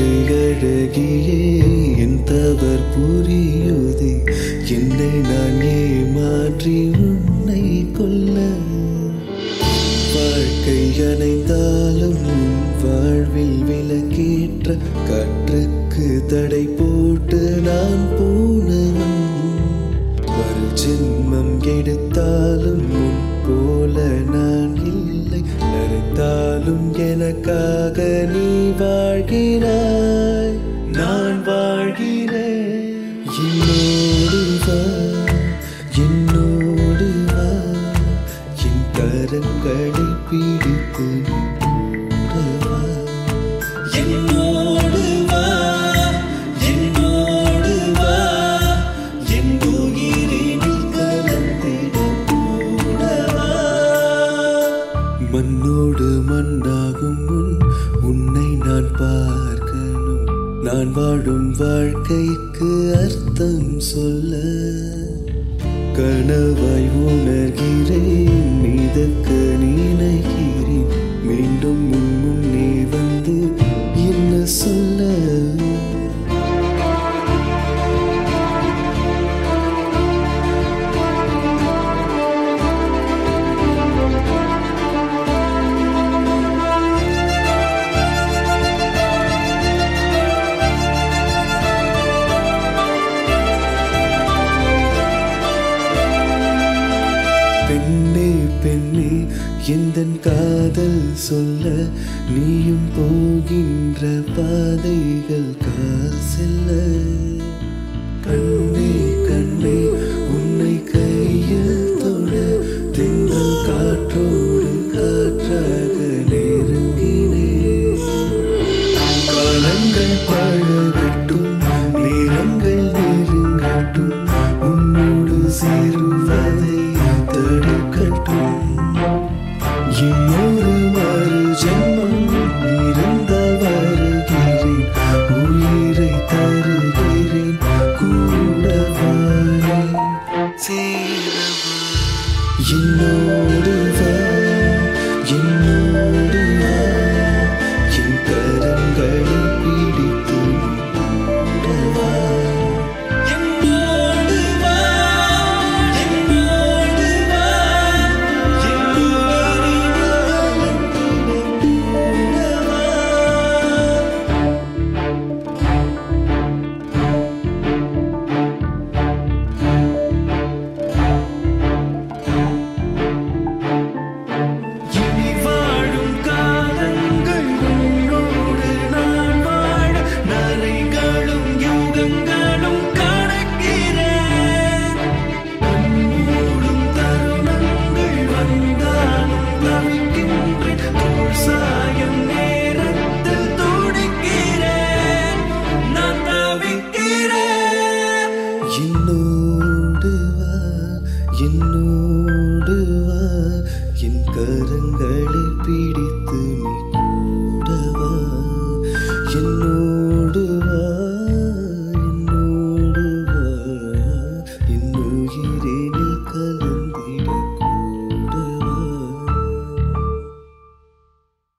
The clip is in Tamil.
இன்று அழகியே என் தவர் புரியுதே என்னை நான் ஏமாற்றி உன்னை கொல்ல வாழ்க்கை அணைந்தாலும் உன் வாழ்வில் விலக்கேற்ற காற்றுக்கு தடை போட்டு நான் போனவன் ஒரு ஜென்மம் எடுத்தாலும் உன் போல நான் இல்லை நினைத்தாலும் எனக்காக நீ வாழ்கிறாய் நான் வாழ்கிறேன் என்னோடு வா என்னோடு வா என் கரங்களை பிடித்து நீ கூட வா என்னோடு வா என்னோடு வா என் உயிரினில் கலந்திட கூட வா மண்ணோடு மண்ணாகும் முன் உன்னை நான் பார்க்கணும் நான் வாழும் வாழ்க்கைக்கு அர்த்தம் சொல்ல கனவாய் உணர்கிறேன் மிதக்க நினைக்கிறேன் மீண்டும் உன் முன்னே வந்து என்ன சொல்ல பெண்ணே பெண்ணே எந்தன் காதல் சொல்ல நீயும் போகின்ற பாதைகள் கால் செல்ல கண்ணே கண்ணே உன்னை கையில் தொட தென்றல் காற்றோடு காற்றாக நெருங்கினேன் காலங்கள் பழக